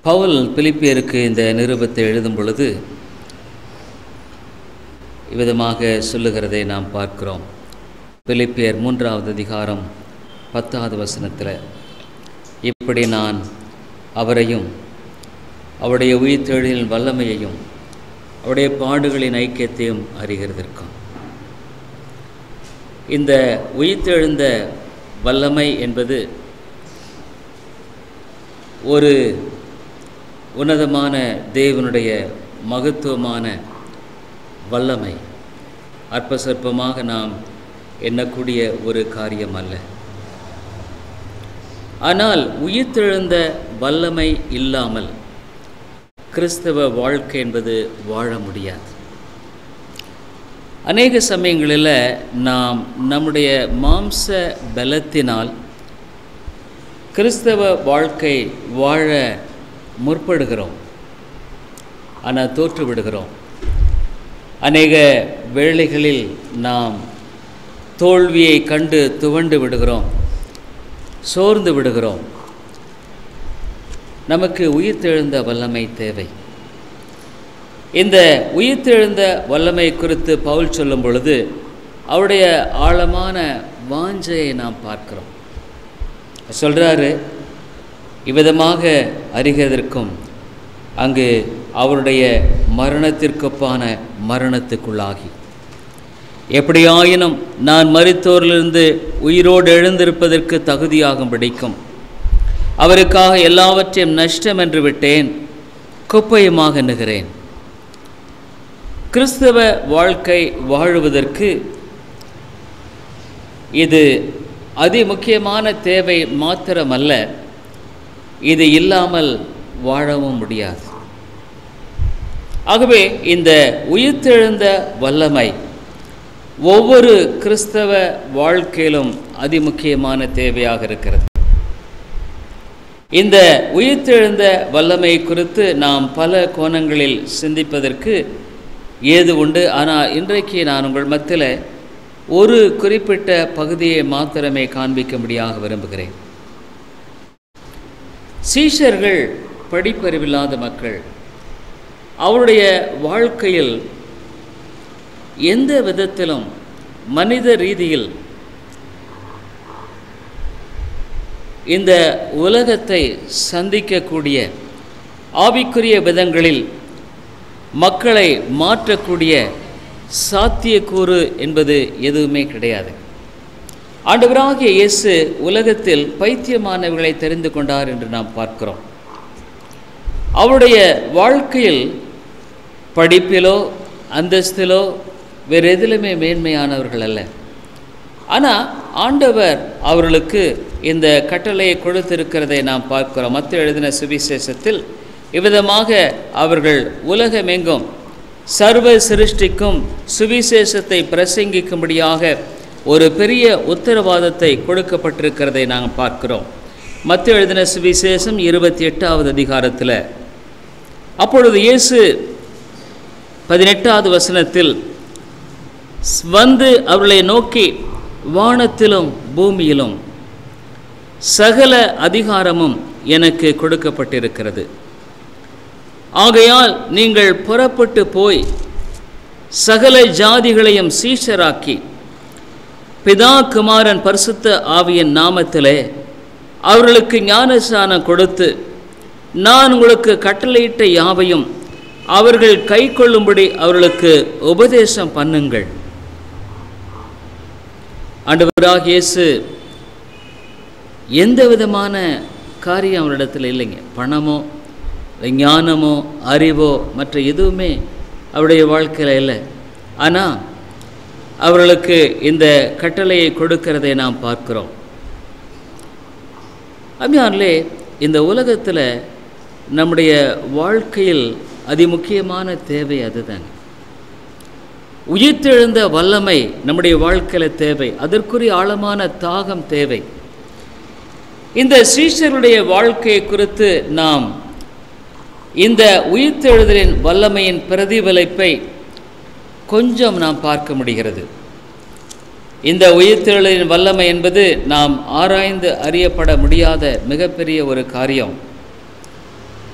பவுல் பிலிப்பியருக்கு இந்த நிருபத்தை எழுதும் பொழுது இவ்விதமாக சொல்லுகிறதை நாம் பார்க்கிறோம் பிலிப்பியர் மூன்றாவது அதிகாரம் பத்தாவது வசனத்தில் இப்படி நான் அவரையும் அவருடைய உயிர்த்தெழுதலின் வல்லமையையும் அவருடைய பாடுகளின் ஐக்கியத்தையும் அறிகிறதற்கும் இந்த உயிர்த்தெழுந்த வல்லமை என்பது ஒரு உன்னதமான தேவனுடைய மகத்துவமான வல்லமை அற்ப சொற்பமாக நாம் எண்ணக்கூடிய ஒரு காரியம் அல்ல ஆனால் உயிர்த்தெழுந்த வல்லமை இல்லாமல் கிறிஸ்தவ வாழ்க்கை என்பது வாழ முடியாது அநேக சமயங்களில் நாம் நம்முடைய மாம்ச பலத்தினால் கிறிஸ்தவ வாழ்க்கை வாழ முற்படுகிறோம் ஆனால் தோற்று விடுகிறோம் அநேக வேளைகளில் நாம் தோல்வியை கண்டு துவண்டு விடுகிறோம் சோர்ந்து விடுகிறோம் நமக்கு உயிர்த்தெழுந்த வல்லமை தேவை இந்த உயிர்த்தெழுந்த வல்லமை குறித்து பவுல் சொல்லும் பொழுது அவருடைய ஆழமான வாஞ்சையை நாம் பார்க்கிறோம் சொல்கிறாரு இவ்விதமாக அறிகிறதற்கும் அங்கு அவருடைய மரணத்திற்கொப்பான மரணத்துக்குள்ளாகி எப்படியாயினும் நான் மரித்தோரிலிருந்து உயிரோடு எழுந்திருப்பதற்கு தகுதியாகும் பிடிக்கும் அவருக்காக எல்லாவற்றையும் நஷ்டம் என்று விட்டேன் குப்பையுமாக எண்ணுகிறேன் கிறிஸ்தவ வாழ்க்கை வாழுவதற்கு இது அதி முக்கியமான தேவை மாத்திரமல்ல இது இல்லாமல் வாழவும் முடியாது ஆகவே இந்த உயிர்த்தெழுந்த வல்லமை ஒவ்வொரு கிறிஸ்தவ வாழ்க்கையிலும் அதிமுக்கியமான தேவையாக இருக்கிறது இந்த உயிர்த்தெழுந்த வல்லமை குறித்து நாம் பல கோணங்களில் சிந்திப்பதற்கு ஏது உண்டு ஆனால் இன்றைக்கு நான் உங்கள் மத்தியில் ஒரு குறிப்பிட்ட பகுதியை மாத்திரமே காண்பிக்கும்படியாக விரும்புகிறேன் சீஷர்கள் படிப்பறிவில்லாத மக்கள் அவருடைய வாழ்க்கையில் எந்த விதத்திலும் மனித ரீதியில் இந்த உலகத்தை சந்திக்கக்கூடிய ஆவிக்குரிய விதங்களில் மக்களை மாற்றக்கூடிய சாத்தியக்கூறு என்பது எதுவுமே கிடையாது ஆண்டவராகிய இயேசு உலகத்தில் பைத்தியமானவர்களை தெரிந்து கொண்டார் என்று நாம் பார்க்கிறோம் அவருடைய வாழ்க்கையில் படிப்பிலோ அந்தஸ்திலோ வேறு எதிலுமே மேன்மையானவர்கள் அல்ல ஆனால் ஆண்டவர் அவர்களுக்கு இந்த கட்டளையை கொடுத்திருக்கிறதை நாம் பார்க்கிறோம் மற்ற எழுதின சுவிசேஷத்தில் இவ்விதமாக அவர்கள் உலகமெங்கும் சர்வ சிருஷ்டிக்கும் சுவிசேஷத்தை பிரசங்கிக்கும்படியாக ஒரு பெரிய உத்தரவாதத்தை கொடுக்கப்பட்டிருக்கிறதை நாங்கள் பார்க்கிறோம் மற்ற எழுதின சுவிசேஷம் இருபத்தி எட்டாவது அதிகாரத்தில் அப்பொழுது இயேசு பதினெட்டாவது வசனத்தில் வந்து அவர்களை நோக்கி வானத்திலும் பூமியிலும் சகல அதிகாரமும் எனக்கு கொடுக்கப்பட்டிருக்கிறது ஆகையால் நீங்கள் புறப்பட்டு போய் சகல ஜாதிகளையும் சீஷராக்கி பிதா குமாரன் பரிசுத்த ஆவியின் நாமத்திலே அவர்களுக்கு ஞானஸ்தானம் கொடுத்து நான் உங்களுக்கு கட்டளையிட்ட யாவையும் அவர்கள் கை கொள்ளும்படி அவர்களுக்கு உபதேசம் பண்ணுங்கள் ஆண்டவராக இயேசு எந்த விதமான காரியம் அவரிடத்தில் இல்லைங்க பணமோ ஞானமோ அறிவோ மற்ற எதுவுமே அவருடைய வாழ்க்கையில் இல்லை ஆனால் அவர்களுக்கு இந்த கட்டளையை கொடுக்கிறதை நாம் பார்க்கிறோம் அம்மையான்லே இந்த உலகத்தில் நம்முடைய வாழ்க்கையில் அதிமுக்கியமான தேவை அதுதாங்க உயிர்த்தெழுந்த வல்லமை நம்முடைய வாழ்க்கையில் தேவை அதற்குரிய ஆழமான தாகம் தேவை இந்த சீஷருடைய வாழ்க்கையை குறித்து நாம் இந்த உயிர்த்தெழுதலின் வல்லமையின் பிரதிபலிப்பை கொஞ்சம் நாம் பார்க்க முடிகிறது இந்த உயிர்த்தெழுதலின் வல்லமை என்பது நாம் ஆராய்ந்து அறியப்பட முடியாத மிகப்பெரிய ஒரு காரியம்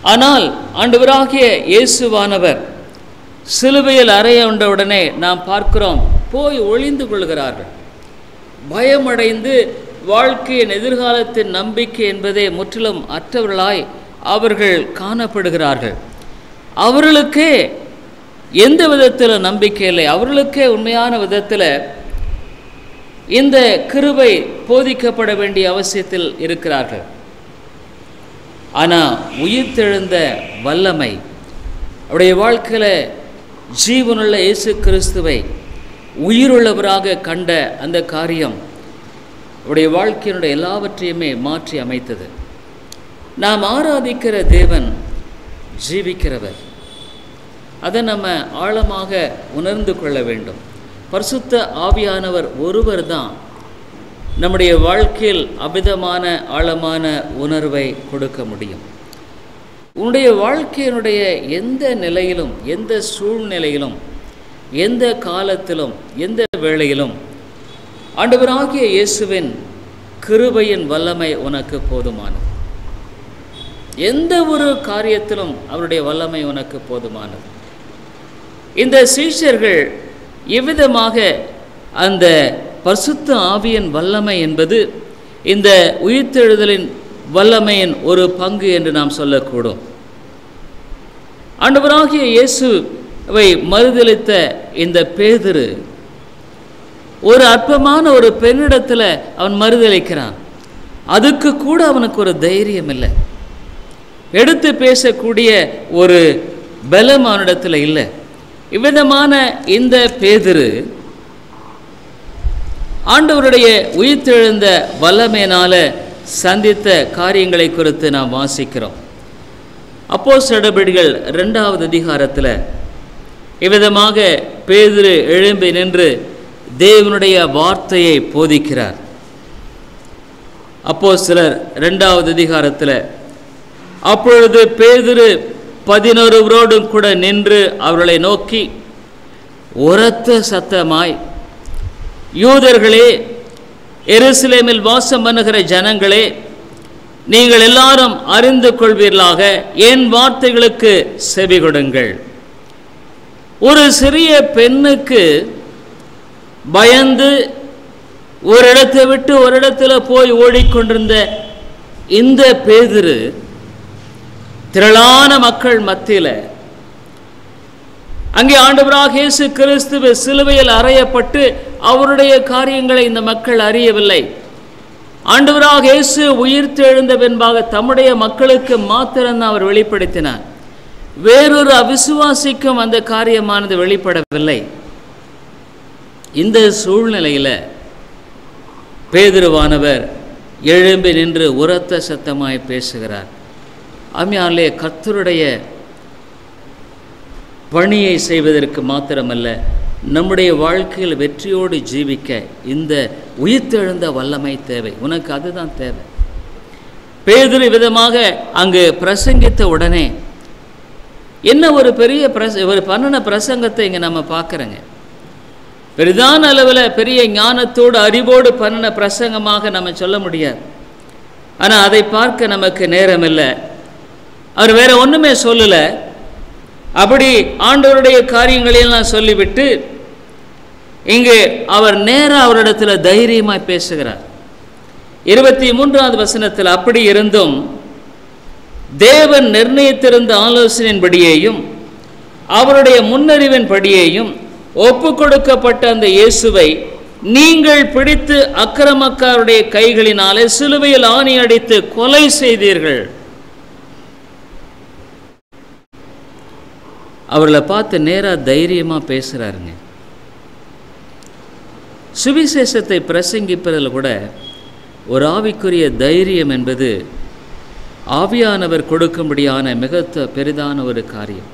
ஆனால் ஆண்டவராகிய இயேசுவானவர் சிலுவையில் அறையுண்டவுடனே நாம் பார்க்கிறோம் போய் ஒளிந்து கொள்கிறார்கள் பயமடைந்து வாழ்க்கையின் எதிர்காலத்தின் நம்பிக்கை என்பதே முற்றிலும் அற்றவர்களாய் அவர்கள் காணப்படுகிறார்கள் அவர்களுக்கே எந்த விதத்தில் நம்பிக்கை இல்லை அவர்களுக்கே உண்மையான விதத்தில் இந்த கிருபை போதிக்கப்பட வேண்டிய அவசியத்தில் இருக்கிறார்கள் ஆனால் உயிர்த்தெழுந்த வல்லமை அவருடைய வாழ்க்கையில் ஜீவனுள்ள இயேசு கிறிஸ்துவை உயிருள்ளவராக கண்ட அந்த காரியம் அவருடைய வாழ்க்கையினுடைய எல்லாவற்றையுமே மாற்றி அமைத்தது நாம் ஆராதிக்கிற தேவன் ஜீவிக்கிறவர் அதை நம்ம ஆழமாக உணர்ந்து கொள்ள வேண்டும் பரிசுத்த ஆவியானவர் ஒருவர் தான் நம்முடைய வாழ்க்கையில் அபிதமான ஆழமான உணர்வை கொடுக்க முடியும் உன்னுடைய வாழ்க்கையினுடைய எந்த நிலையிலும் எந்த சூழ்நிலையிலும் எந்த காலத்திலும் எந்த வேளையிலும் ஆண்டவராகிய இயேசுவின் கிருபையின் வல்லமை உனக்கு போதுமானது எந்த ஒரு காரியத்திலும் அவருடைய வல்லமை உனக்கு போதுமானது இந்த சீஷர்கள் எவ்விதமாக அந்த பரிசுத்த ஆவியின் வல்லமை என்பது இந்த உயிர்த்தெழுதலின் வல்லமையின் ஒரு பங்கு என்று நாம் சொல்லக்கூடும் ஆண்டவராகிய இயேசுவை மறுதளித்த இந்த பேதுரு ஒரு அற்பமான ஒரு பெண்ணிடத்தில் அவன் மறுதளிக்கிறான் அதுக்கு கூட அவனுக்கு ஒரு தைரியம் இல்லை எடுத்து பேசக்கூடிய ஒரு பலம் அவனிடத்தில் இல்லை இவ்விதமான இந்த பேதுரு ஆண்டவருடைய உயிர்த்தெழுந்த வல்லமையினால சந்தித்த காரியங்களை குறித்து நாம் வாசிக்கிறோம் அப்போ நடவடிக்கைகள் ரெண்டாவது அதிகாரத்தில் இவ்விதமாக பேதுரு எழும்பி நின்று தேவனுடைய வார்த்தையை போதிக்கிறார் அப்போ சிலர் ரெண்டாவது அதிகாரத்தில் அப்பொழுது பேதுரு பதினொருவரோடும் கூட நின்று அவர்களை நோக்கி உரத்த சத்தமாய் யூதர்களே எருசலேமில் வாசம் பண்ணுகிற ஜனங்களே நீங்கள் எல்லாரும் அறிந்து கொள்வீர்களாக என் வார்த்தைகளுக்கு செவி கொடுங்கள் ஒரு சிறிய பெண்ணுக்கு பயந்து ஒரு இடத்தை விட்டு ஒரு இடத்துல போய் ஓடிக்கொண்டிருந்த இந்த பேதுரு திரளான மக்கள் மத்தியில் அங்கே ஆண்டவராக இயேசு கிறிஸ்துவ சிலுவையில் அறையப்பட்டு அவருடைய காரியங்களை இந்த மக்கள் அறியவில்லை ஆண்டவராக இயேசு உயிர்த்து எழுந்த பின்பாக தம்முடைய மக்களுக்கு மாத்திரம்தான் அவர் வெளிப்படுத்தினார் வேறொரு அவிசுவாசிக்கும் அந்த காரியமானது வெளிப்படவில்லை இந்த சூழ்நிலையில் பேதுருவானவர் எழும்பி நின்று உரத்த சத்தமாய் பேசுகிறார் அம்மையாலே கர்த்தருடைய பணியை செய்வதற்கு மாத்திரமல்ல நம்முடைய வாழ்க்கையில் வெற்றியோடு ஜீவிக்க இந்த உயிர்த்தெழுந்த வல்லமை தேவை உனக்கு அதுதான் தேவை பேதுரு விதமாக அங்கு பிரசங்கித்த உடனே என்ன ஒரு பெரிய பிரச ஒரு பண்ணின பிரசங்கத்தை இங்கே நம்ம பார்க்குறோங்க பெரிதான அளவில் பெரிய ஞானத்தோடு அறிவோடு பண்ணின பிரசங்கமாக நம்ம சொல்ல முடியாது ஆனால் அதை பார்க்க நமக்கு நேரம் இல்லை அவர் வேற ஒன்றுமே சொல்லலை அப்படி ஆண்டவருடைய காரியங்களையெல்லாம் சொல்லிவிட்டு இங்கு அவர் நேராக அவரிடத்தில் தைரியமாய் பேசுகிறார் இருபத்தி மூன்றாவது வசனத்தில் அப்படி இருந்தும் தேவன் நிர்ணயித்திருந்த ஆலோசனையின்படியேயும் அவருடைய முன்னறிவின் படியேயும் ஒப்பு கொடுக்கப்பட்ட அந்த இயேசுவை நீங்கள் பிடித்து அக்கிரமக்காருடைய கைகளினாலே சிலுவையில் ஆணி அடித்து கொலை செய்தீர்கள் அவர்களை பார்த்து நேராக தைரியமாக பேசுகிறாருங்க சுவிசேஷத்தை பிரசங்கிப்பதில் கூட ஒரு ஆவிக்குரிய தைரியம் என்பது ஆவியானவர் கொடுக்கும்படியான மிகத்த பெரிதான ஒரு காரியம்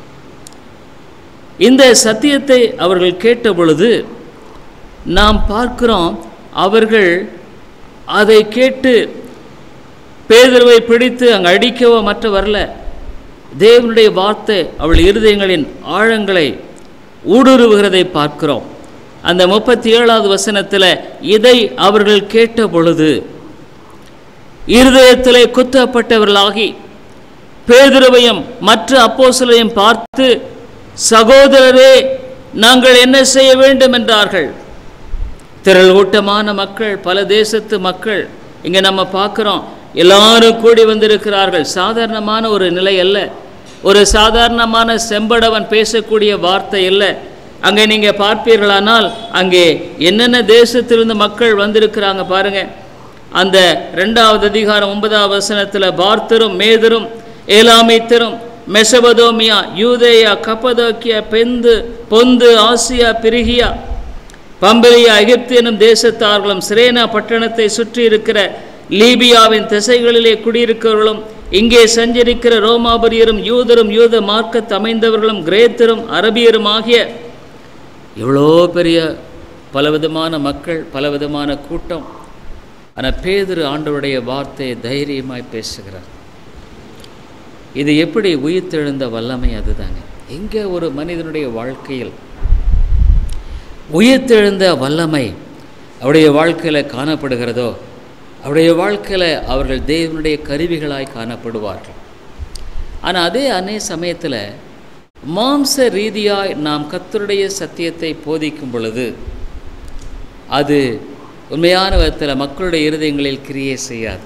இந்த சத்தியத்தை அவர்கள் கேட்ட பொழுது நாம் பார்க்கிறோம் அவர்கள் அதை கேட்டு பேதர்வை பிடித்து அங்கே அடிக்கவோ மற்ற வரல தேவனுடைய வார்த்தை அவள் இருதயங்களின் ஆழங்களை ஊடுருவுகிறதை பார்க்கிறோம் அந்த முப்பத்தி ஏழாவது வசனத்தில் இதை அவர்கள் கேட்ட பொழுது இருதயத்திலே குத்தப்பட்டவர்களாகி பேதுருவையும் மற்ற அப்போஸ்தலரையும் பார்த்து சகோதரரே நாங்கள் என்ன செய்ய வேண்டும் என்றார்கள் திரள் கூட்டமான மக்கள் பல தேசத்து மக்கள் இங்கே நம்ம பார்க்குறோம் எல்லாரும் கூடி வந்திருக்கிறார்கள் சாதாரணமான ஒரு நிலை அல்ல ஒரு சாதாரணமான செம்படவன் பேசக்கூடிய வார்த்தை இல்லை அங்கே நீங்கள் பார்ப்பீர்களானால் அங்கே என்னென்ன தேசத்திலிருந்து மக்கள் வந்திருக்கிறாங்க பாருங்க அந்த ரெண்டாவது அதிகாரம் ஒன்பதாவது வசனத்தில் பார்த்தரும் மேதரும் ஏலாமித்தரும் மெசபதோமியா யூதேயா கப்பதோக்கியா பெந்து பொந்து ஆசியா பிரிகியா பம்பலியா எகிப்து எனும் தேசத்தார்களும் சிரேனா பட்டணத்தை சுற்றி இருக்கிற லீபியாவின் திசைகளிலே குடியிருக்கிறவர்களும் இங்கே சஞ்சரிக்கிற ரோமாபுரியரும் யூதரும் யூத மார்க்கத்து அமைந்தவர்களும் கிரேத்தரும் அரபியரும் ஆகிய எவ்வளோ பெரிய பலவிதமான மக்கள் பலவிதமான கூட்டம் ஆனால் பேதுரு ஆண்டவருடைய வார்த்தையை தைரியமாய் பேசுகிறார் இது எப்படி உயிர்த்தெழுந்த வல்லமை அதுதாங்க எங்கே ஒரு மனிதனுடைய வாழ்க்கையில் உயிர்த்தெழுந்த வல்லமை அவருடைய வாழ்க்கையில் காணப்படுகிறதோ அவருடைய வாழ்க்கையில் அவர்கள் தேவனுடைய கருவிகளாய் காணப்படுவார்கள் ஆனால் அதே அநே சமயத்தில் மாம்ச ரீதியாய் நாம் கத்தருடைய சத்தியத்தை போதிக்கும் பொழுது அது உண்மையான விதத்தில் மக்களுடைய இருதயங்களில் கிரியை செய்யாது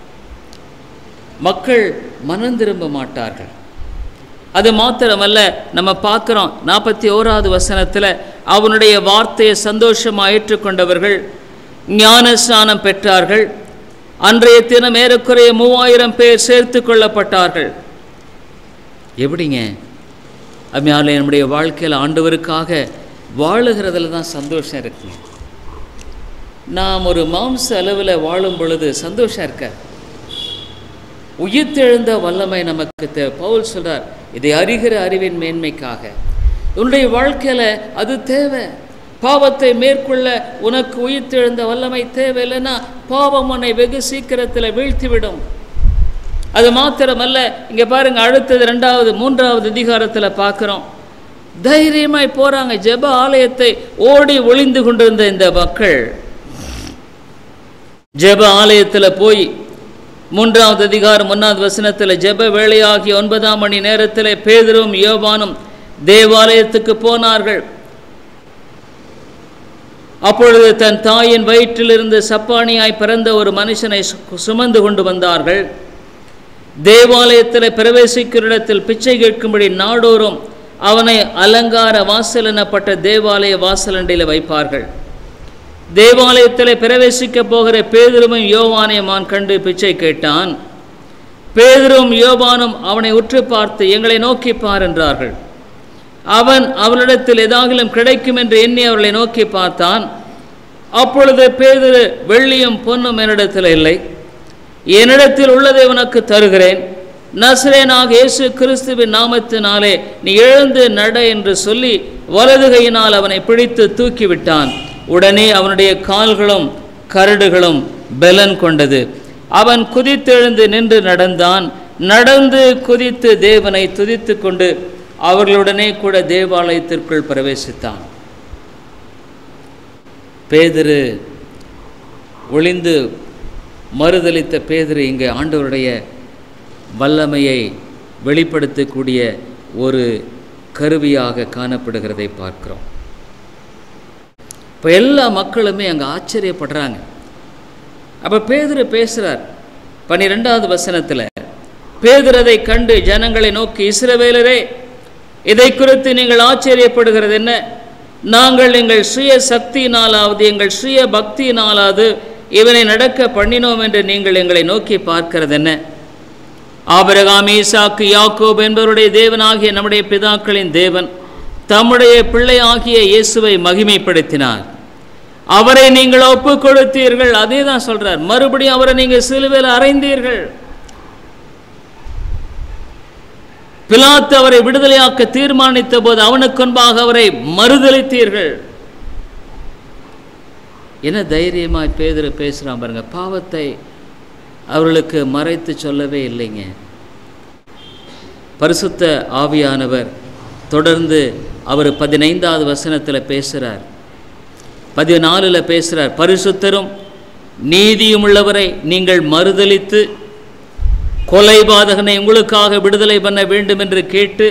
மக்கள் மனம் திரும்ப மாட்டார்கள் அது மாத்திரமல்ல நம்ம பார்க்குறோம் நாற்பத்தி ஓராவது வசனத்தில் அவனுடைய வார்த்தையை சந்தோஷமாக ஏற்றுக்கொண்டவர்கள் ஞான ஸ்நானம் பெற்றார்கள் அன்றைய தினம் ஏறக்குறைய மூவாயிரம் பேர் சேர்த்து கொள்ளப்பட்டார்கள் எப்படிங்க அதனால நம்முடைய வாழ்க்கையில் ஆண்டவருக்காக வாழுகிறதுல தான் சந்தோஷம் இருக்குங்க நாம் ஒரு மாம்ச அளவில் வாழும் பொழுது சந்தோஷம் இருக்க உயிர்த்தெழுந்த வல்லமை நமக்கு தே பவுல் சொல்றார் இதை அறிகிற அறிவின் மேன்மைக்காக உன்னுடைய வாழ்க்கையில் அது தேவை பாவத்தை மேற்கொள்ள உனக்கு உயிர்த்தெழுந்த வல்லமை தேவை இல்லைன்னா பாவம் உன்னை வெகு சீக்கிரத்தில் வீழ்த்திவிடும் அது மாத்திரமல்ல இங்கே பாருங்க அடுத்தது ரெண்டாவது மூன்றாவது அதிகாரத்தில் பார்க்குறோம் தைரியமாய் போகிறாங்க ஜெப ஆலயத்தை ஓடி ஒளிந்து கொண்டிருந்த இந்த மக்கள் ஜெப ஆலயத்தில் போய் மூன்றாவது அதிகாரம் ஒன்றாவது வசனத்தில் ஜெப வேளையாகிய ஒன்பதாம் மணி நேரத்தில் பேதரும் யோவானும் தேவாலயத்துக்கு போனார்கள் அப்பொழுது தன் தாயின் வயிற்றிலிருந்து சப்பானியாய் பிறந்த ஒரு மனுஷனை சு- சுமந்து கொண்டு வந்தார்கள் தேவாலயத்தில் பிரவேசிக்கிற இடத்தில் பிச்சை கேட்கும்படி நாடோறும் அவனை அலங்கார வாசல் எனப்பட்ட தேவாலய வாசலண்டையில் வைப்பார்கள் தேவாலயத்தில் பிரவேசிக்க போகிற பேதுருவும் யோவானையும் அவன் கண்டு பிச்சை கேட்டான் பேதுரும் யோவானும் அவனை உற்று பார்த்து எங்களை நோக்கி பார் என்றார்கள் அவன் அவளிடத்தில் ஏதாகிலும் கிடைக்கும் என்று எண்ணி அவர்களை நோக்கி பார்த்தான் அப்பொழுது பேதுரு வெள்ளியும் பொன்னும் என்னிடத்தில் இல்லை என்னிடத்தில் உள்ளதை உனக்கு தருகிறேன் நசரேனாக இயேசு கிறிஸ்துவின் நாமத்தினாலே நீ எழுந்து நட என்று சொல்லி வலது கையினால் அவனை பிடித்து தூக்கிவிட்டான் உடனே அவனுடைய கால்களும் கரடுகளும் பெலன் கொண்டது அவன் குதித்தெழுந்து நின்று நடந்தான் நடந்து குதித்து தேவனை துதித்து கொண்டு அவர்களுடனே கூட தேவாலயத்திற்குள் பிரவேசித்தான் பேதுரு ஒளிந்து மறுதலித்த பேதுரு இங்கே ஆண்டவருடைய வல்லமையை வெளிப்படுத்தக்கூடிய ஒரு கருவியாக காணப்படுகிறதை பார்க்கிறோம் இப்போ எல்லா மக்களுமே அங்கே ஆச்சரியப்படுறாங்க அப்போ பேதுரு பேசுகிறார் பன்னிரெண்டாவது வசனத்தில் பேதுரதை கண்டு ஜனங்களை நோக்கி இஸ்ரவேலரே இதை குறித்து நீங்கள் ஆச்சரியப்படுகிறது என்ன நாங்கள் எங்கள் சுய சக்தியினாலாவது எங்கள் சுய பக்தியினாலாவது இவனை நடக்க பண்ணினோம் என்று நீங்கள் எங்களை நோக்கி பார்க்கிறது என்ன ஆபிரகாம் ஈசாக்கு யாக்கோப் என்பவருடைய தேவனாகிய நம்முடைய பிதாக்களின் தேவன் தம்முடைய பிள்ளையாகிய இயேசுவை மகிமைப்படுத்தினார் அவரை நீங்கள் ஒப்பு கொடுத்தீர்கள் அதே தான் சொல்றார் மறுபடியும் அவரை நீங்கள் சிலுவையில் அறைந்தீர்கள் பிலாத்து அவரை விடுதலையாக்க தீர்மானித்த போது அவனுக்கு முன்பாக அவரை மறுதளித்தீர்கள் என்ன தைரியமாய் பேதுரு பேசுகிறான் பாருங்க பாவத்தை அவர்களுக்கு மறைத்து சொல்லவே இல்லைங்க பரிசுத்த ஆவியானவர் தொடர்ந்து அவர் பதினைந்தாவது வசனத்தில் பேசுகிறார் பதினாலில் பேசுகிறார் பரிசுத்தரும் நீதியும் உள்ளவரை நீங்கள் மறுதலித்து கொலை பாதகனை உங்களுக்காக விடுதலை பண்ண வேண்டும் என்று கேட்டு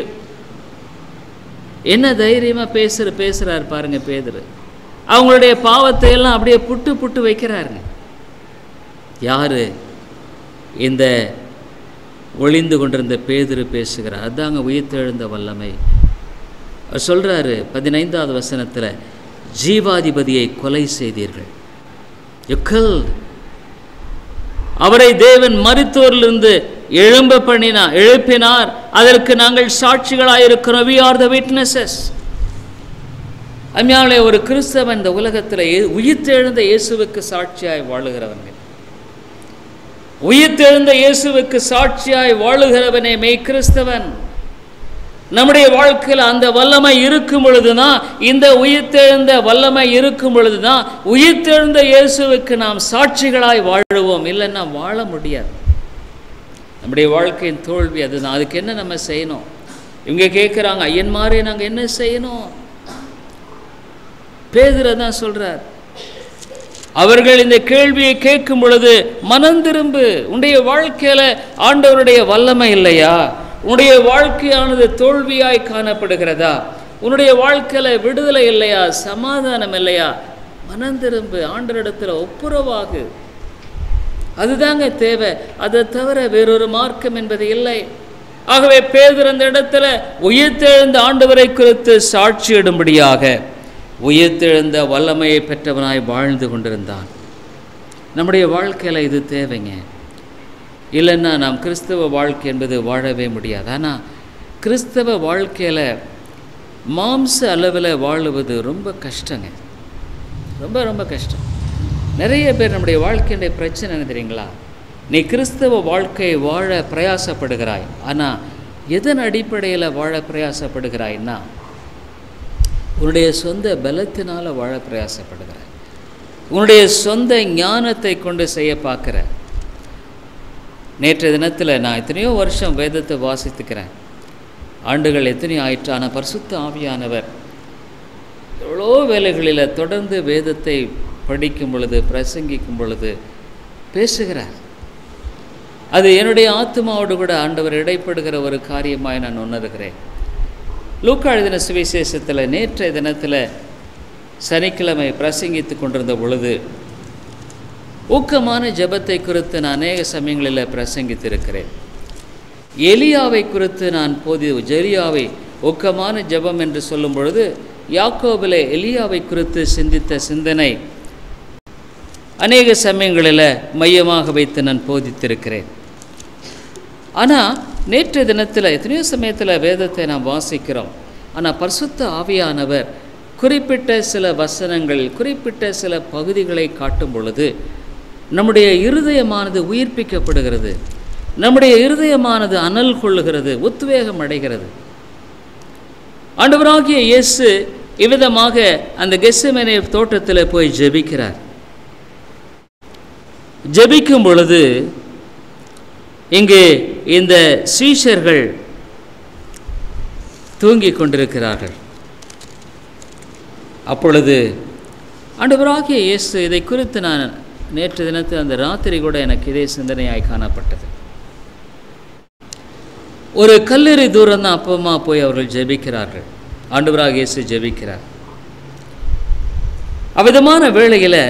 என்ன தைரியமா பேசுற பேசுறாரு பாருங்க பேதுரு அவங்களுடைய பாவத்தை எல்லாம் அப்படியே புட்டு புட்டு வைக்கிறாருங்க யாரு இந்த ஒளிந்து கொண்டிருந்த பேதுரு பேசுகிறார் அதாங்க உயிர்த்தெழுந்த வல்லமை அவர் சொல்றாரு பதினைந்தாவது வசனத்துல ஜீவாதிபதியை கொலை செய்தீர்கள் You killed. அவரை தேவன் மருத்துவரிலிருந்து எழும்ப பண்ணினார் எழுப்பினார் அதற்கு நாங்கள் சாட்சிகளாயிருக்கிறோம் we are the witnesses அம்மையாலே ஒரு கிறிஸ்தவன் இந்த உலகத்தில் உயிர்த்தெழுந்த இயேசுவுக்கு சாட்சியாய் வாழுகிறவங்க உயிர்த்தெழுந்த இயேசுவுக்கு சாட்சியாய் வாழுகிறவனே மெய் கிறிஸ்தவன் நம்முடைய வாழ்க்கையில் அந்த வல்லமை இருக்கும் பொழுதுதான் இந்த உயிர்த்தெழுந்த வல்லமை இருக்கும் பொழுதுதான் உயிர்த்தெழுந்த இயேசுவுக்கு நாம் சாட்சிகளாய் வாழுவோம் இல்லைன்னா வாழ முடியாது நம்முடைய வாழ்க்கையின் தோல்வி அதுதான் அதுக்கு என்ன நம்ம செய்யணும் இவங்க கேட்குறாங்க ஐயன்மாரே நாங்கள் என்ன செய்யணும் பேதுரை தான் சொல்றார் அவர்கள் இந்த கேள்வியை கேட்கும் பொழுது மனம் திரும்பு உன்னுடைய வாழ்க்கையில ஆண்டவருடைய வல்லமை இல்லையா உன்னுடைய வாழ்க்கையானது தோல்வியாய் காணப்படுகிறதா உன்னுடைய வாழ்க்கையில விடுதலை இல்லையா சமாதானம் இல்லையா மனம் திரும்பு ஆண்டவரிடத்துல ஒப்புரவாகு அதுதாங்க தேவை அதை தவிர வேறொரு மார்க்கம் என்பது இல்லை ஆகவே பேதர் அந்த இடத்துல உயிர்த்தெழுந்த ஆண்டவரை குறித்து சாட்சியிடும்படியாக உயிர்த்தெழுந்த வல்லமையை பெற்றவனாய் வாழ்ந்து கொண்டிருந்தான் நம்முடைய வாழ்க்கையில் இது தேவைங்க இல்லைன்னா நாம் கிறிஸ்தவ வாழ்க்கை என்பது வாழவே முடியாது ஆனால் கிறிஸ்தவ வாழ்க்கையில் மாம்ச அளவில் வாழுவது ரொம்ப கஷ்டங்க ரொம்ப ரொம்ப கஷ்டம் நிறைய பேர் நம்முடைய வாழ்க்கையுடைய பிரச்சனை என்ன தெரியுங்களா நீ கிறிஸ்தவ வாழ்க்கையை வாழ பிரயாசப்படுகிறாய் ஆனால் எதன் அடிப்படையில் வாழ பிரயாசப்படுகிறாய்னா உன்னுடைய சொந்த பலத்தினால் வாழ பிரயாசப்படுகிறாய் உன்னுடைய சொந்த ஞானத்தை கொண்டு செய்ய பார்க்குற நேற்றைய தினத்தில் நான் எத்தனையோ வருஷம் வேதத்தை வாசித்துக்கிறேன் ஆண்டுகள் எத்தனையோ ஆயிற்று ஆனால் பரிசுத்த ஆவியானவர் எவ்வளோ வேலைகளில் தொடர்ந்து வேதத்தை படிக்கும் பொழுது பிரசங்கிக்கும் பொழுது பேசுகிறார் அது என்னுடைய ஆத்மாவோடு கூட ஆண்டவர் இடைப்படுகிற ஒரு காரியமாய் நான் உணர்கிறேன் லூக்கா எழுதின சுவிசேஷத்தில் நேற்றைய தினத்தில் சனிக்கிழமை பிரசங்கித்து கொண்டிருந்த பொழுது ஊக்கமான ஜெபத்தை குறித்து நான் அநேக சமயங்களில் பிரசங்கித்திருக்கிறேன் எலியாவை குறித்து நான் போதி ஜெலியாவை ஊக்கமான ஜெபம் என்று சொல்லும் பொழுது யாக்கோபிலே எலியாவை குறித்து சிந்தித்த சிந்தனை அநேக சமயங்களில் மையமாக வைத்து நான் போதித்திருக்கிறேன் ஆனால் நேற்றைய தினத்தில் எத்தனையோ சமயத்தில் வேதத்தை நாம் வாசிக்கிறோம் ஆனால் பரிசுத்த ஆவியானவர் குறிப்பிட்ட சில வசனங்களில் குறிப்பிட்ட சில பகுதிகளை காட்டும் பொழுது நம்முடைய இருதயமானது உயிர்ப்பிக்கப்படுகிறது நம்முடைய இருதயமானது அனல் கொள்ளுகிறது உத்வேகம் அடைகிறது ஆண்டவராகிய இயேசு இவ்விதமாக அந்த கெஸ்ஸமேனே தோட்டத்தில் போய் ஜெபிக்கிறார் ஜெபிக்கும் பொழுது இங்கு இந்த சீஷர்கள் தூங்கிக் கொண்டிருக்கிறார்கள் அப்பொழுது ஆண்டவராகிய இயேசு இதை குறித்து நான் நேற்று தினத்தில் அந்த ராத்திரி கூட எனக்கு இதே சிந்தனையாய் காணப்பட்டது ஒரு கல்லெறி தூரம் தான் அப்பமா போய் அவர்கள் ஜெபிக்கிறார்கள் ஆண்டவராக இயேசு ஜெபிக்கிறார் அவ்விதமான வேளையில்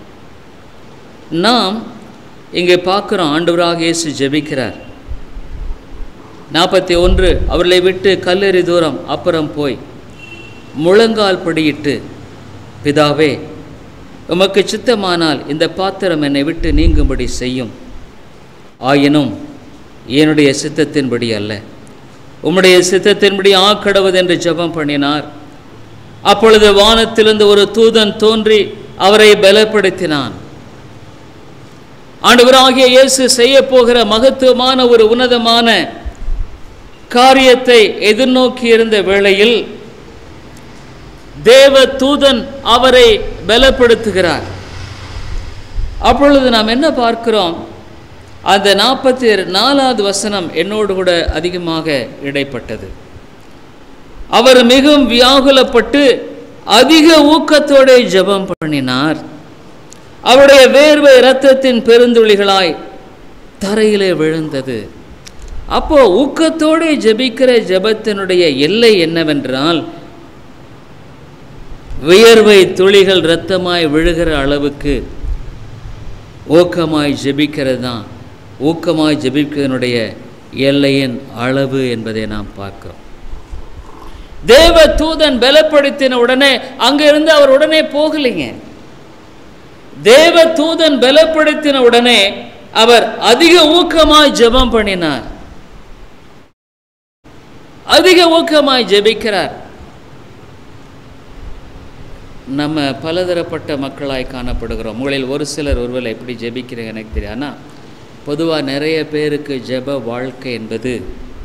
நாம் இங்கே பார்க்குறோம் ஆண்டவராக இயேசு ஜெபிக்கிறார் நாற்பத்தி ஒன்று அவர்களை விட்டு கல்லெறி தூரம் அப்புறம் போய் முழங்கால் படியிட்டு பிதாவே உமக்கு சித்தமானால் இந்த பாத்திரம் என்னை விட்டு நீங்கும்படி செய்யும் ஆயினும் என்னுடைய சித்தத்தின்படி அல்ல உம்முடைய சித்தத்தின்படி ஆக்கடவது என்று ஜெபம் பண்ணினார் அப்பொழுது வானத்திலிருந்து ஒரு தூதன் தோன்றி அவரை பலப்படுத்தினான் ஆண்டவராகிய இயேசு செய்ய போகிற மகத்துவமான ஒரு உன்னதமான காரியத்தை எதிர்நோக்கி இருந்த வேளையில் தேவ தூதன் அவரை பலப்படுத்துகிறார் அப்பொழுது நாம் என்ன பார்க்கிறோம் அந்த நாற்பத்தி நாலாவது வசனம் என்னோடு கூட அதிகமாக இடைப்பட்டது அவர் மிகவும் வியாகுலப்பட்டு அதிக ஊக்கத்தோടെ ஜெபம் பண்ணினார் அவருடைய வேர்வை இரத்தத்தின் பெருந்துளிகளாய் தரையிலே விழுந்தது அப்போ ஊக்கத்தோடு ஜெபிக்கிற ஜெபத்தினுடைய எல்லை என்னவென்றால் வியர்வை துளிகள் இரத்தமாய் விழுகிற அளவுக்கு ஊக்கமாய் ஜெபிக்கிறது தான் ஊக்கமாய் ஜெபிக்கிறதனுடைய எல்லையின் அளவு என்பதை நாம் பார்க்கிறோம் தேவ தூதன் பலப்படுத்தின உடனே அங்கிருந்து அவர் உடனே போகலைங்க தேவ தூதன் பலப்படுத்தின உடனே அவர் அதிக ஊக்கமாய் ஜெபம் பண்ணினார் அதிக ஊக்கமாய் ஜெபிக்கிறார் நம்ம பலதரப்பட்ட மக்களாய் காணப்படுகிறோம் உங்களில் ஒரு சிலர் ஒருவேளை எப்படி ஜெபிக்கிறீங்க எனக்கு தெரியும் ஆனால் பொதுவாக நிறைய பேருக்கு ஜெப வாழ்க்கை என்பது